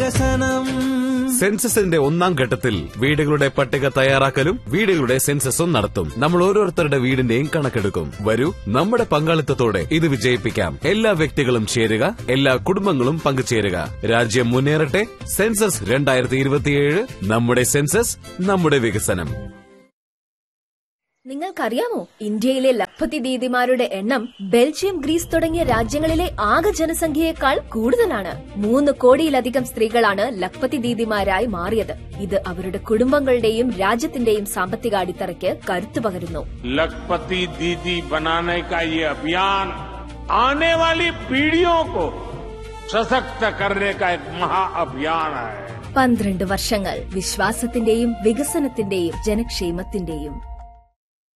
വികസനം സെൻസസിന്റെ ഒന്നാം ഘട്ടത്തിൽ വീടുകളുടെ പട്ടിക തയ്യാറാക്കലും വീടുകളുടെ സെൻസസും നടത്തും നമ്മൾ ഓരോരുത്തരുടെ വീടിന്റെയും കണക്കെടുക്കും വരൂ നമ്മുടെ പങ്കാളിത്തത്തോടെ ഇത് വിജയിപ്പിക്കാം എല്ലാ വ്യക്തികളും ചേരുക എല്ലാ കുടുംബങ്ങളും പങ്കുചേരുക രാജ്യം മുന്നേറട്ടെ സെൻസസ് രണ്ടായിരത്തി ഇരുപത്തിയേഴ് നമ്മുടെ സെൻസസ് നമ്മുടെ വികസനം നിങ്ങൾക്കറിയാമോ ഇന്ത്യയിലെ ലഖ്പതി ദീദിമാരുടെ എണ്ണം ബെൽജിയം ഗ്രീസ് തുടങ്ങിയ രാജ്യങ്ങളിലെ ആകെ ജനസംഖ്യയേക്കാൾ കൂടുതലാണ് മൂന്ന് കോടിയിലധികം സ്ത്രീകളാണ് ലഖ്പതി ദീദിമാരായി മാറിയത് ഇത് അവരുടെ കുടുംബങ്ങളുടെയും രാജ്യത്തിന്റെയും സാമ്പത്തിക അടിത്തറയ്ക്ക് കരുത്തു പകരുന്നു लखपति दीदी बनाने का ये अभियान आने वाली पीढ़ियों को सशक्त करने का एक महाअभियान है പന്ത്രണ്ട് വർഷങ്ങൾ വിശ്വാസത്തിന്റെയും വികസനത്തിന്റെയും ജനക്ഷേമത്തിന്റെയും